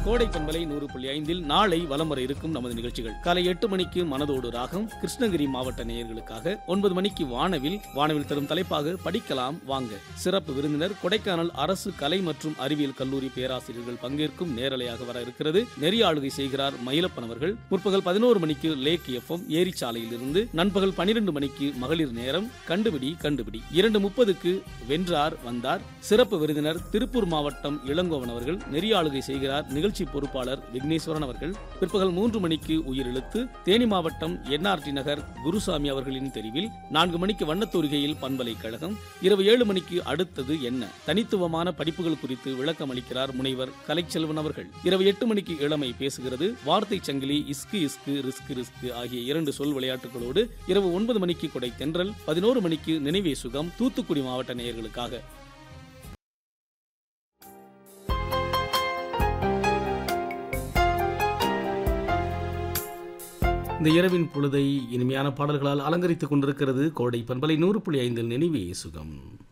கோடை பண்பலை நூறு புள்ளி ஐந்தில் நாளை வலம் வர இருக்கும் நமது நிகழ்ச்சிகள் காலை எட்டு மணிக்கு மனதோடு ராகம் கிருஷ்ணகிரி மாவட்ட நேயர்களுக்காக ஒன்பது மணிக்கு வானவில் வானவில் தரும் தலைப்பாக படிக்கலாம் வாங்க சிறப்பு விருந்தினர் கொடைக்கானல் அரசு கலை மற்றும் அறிவியல் கல்லூரி பேராசிரியர்கள் பங்கேற்கும் நேரலையாக வர இருக்கிறது நெறியாளுகை செய்கிறார் மயிலப்பன் அவர்கள் முற்பகல் பதினோரு மணிக்கு லேக் எஃப்எம் ஏரிச்சாலையில் இருந்து நண்பகல் பனிரெண்டு மணிக்கு மகளிர் நேரம் கண்டுபிடி கண்டுபிடி இரண்டு முப்பதுக்கு வென்றார் வந்தார் சிறப்பு விருந்தினர் திருப்பூர் மாவட்டம் இளங்கோவன் அவர்கள் நெறியாளுகை செய்கிறார் நிகழ்ச்சி பொறுப்பாளர் விக்னேஸ்வரன் அவர்கள் பிற்பகல் மூன்று மணிக்கு உயிரெழுத்து தேனி மாவட்டம் என்ஆர்டி நகர் குருசாமி அவர்களின் தெரிவில் நான்கு மணிக்கு வண்ணத்தூரிகையில் பண்பலைக்கழகம் இரவு ஏழு மணிக்கு அடுத்தது என்ன தனித்துவமான படிப்புகள் குறித்து விளக்கம் அளிக்கிறார் முனைவர் கலைச்செல்வன் அவர்கள் இரவு எட்டு மணிக்கு இளமை பேசுகிறது வார்த்தை சங்கிலி இஸ்கு இஸ்கு ரிஸ்கு ரிஸ்கு ஆகிய இரண்டு சொல் விளையாட்டுகளோடு இரவு ஒன்பது மணிக்கு கொடை தென்றல் பதினோரு மணிக்கு நினைவே சுகம் தூத்துக்குடி மாவட்ட நேயர்களுக்காக இந்த இரவின் பொழுதை இனிமையான பாடல்களால் அலங்கரித்துக் கொண்டிருக்கிறது கோடை பண்பலை நூறு புள்ளி ஐந்தில் நினைவே சுகம்